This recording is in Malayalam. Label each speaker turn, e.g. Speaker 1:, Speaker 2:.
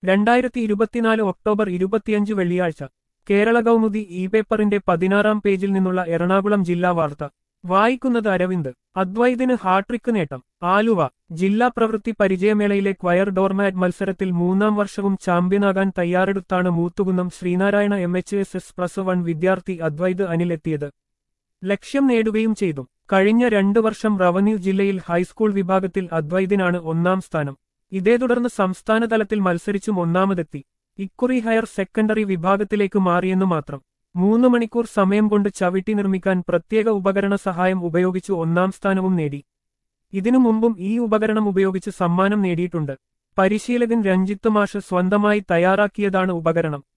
Speaker 1: രണ്ടായിരത്തി ഇരുപത്തിനാല് ഒക്ടോബർ ഇരുപത്തിയഞ്ച് വെള്ളിയാഴ്ച കേരള കൗമുദി ഇ പേപ്പറിന്റെ പതിനാറാം പേജിൽ നിന്നുള്ള എറണാകുളം ജില്ലാ വാർത്ത വായിക്കുന്നത് അരവിന്ദ് അദ്വൈതിന് ഹാട്രിക്ക് നേട്ടം ആലുവ ജില്ലാ പ്രവൃത്തി പരിചയമേളയിലെ ക്വയർ ഡോർമാറ്റ് മത്സരത്തിൽ മൂന്നാം വർഷവും ചാമ്പ്യനാകാൻ തയ്യാറെടുത്താണ് Moothakunnam Sreenarayana M H S S plus one വിദ്യാർത്ഥി അദ്വൈത് അനിലെത്തിയത് ലക്ഷ്യം നേടുകയും ചെയ്തു കഴിഞ്ഞ രണ്ടു വർഷം റവന്യൂ ജില്ലയിൽ ഹൈസ്കൂൾ വിഭാഗത്തിൽ അദ്വൈതിനാണ് ഒന്നാം സ്ഥാനം ഇതേ തുടർന്ന് സംസ്ഥാന തലത്തിൽ മത്സരിച്ചും ഒന്നാമതെത്തി ഇക്കുറി ഹയർ സെക്കൻഡറി വിഭാഗത്തിലേക്ക് മാറിയെന്നു മാത്രം മൂന്ന് മണിക്കൂർ സമയം കൊണ്ട് ചവിട്ടി നിർമ്മിക്കാൻ പ്രത്യേക ഉപകരണ സഹായം ഉപയോഗിച്ചു ഒന്നാം സ്ഥാനവും നേടി ഇതിനു മുമ്പും ഈ ഉപകരണം ഉപയോഗിച്ച് സമ്മാനം നേടിയിട്ടുണ്ട് പരിശീലകൻ രഞ്ജിത്ത് മാഷ് സ്വന്തമായി തയ്യാറാക്കിയതാണ് ഉപകരണം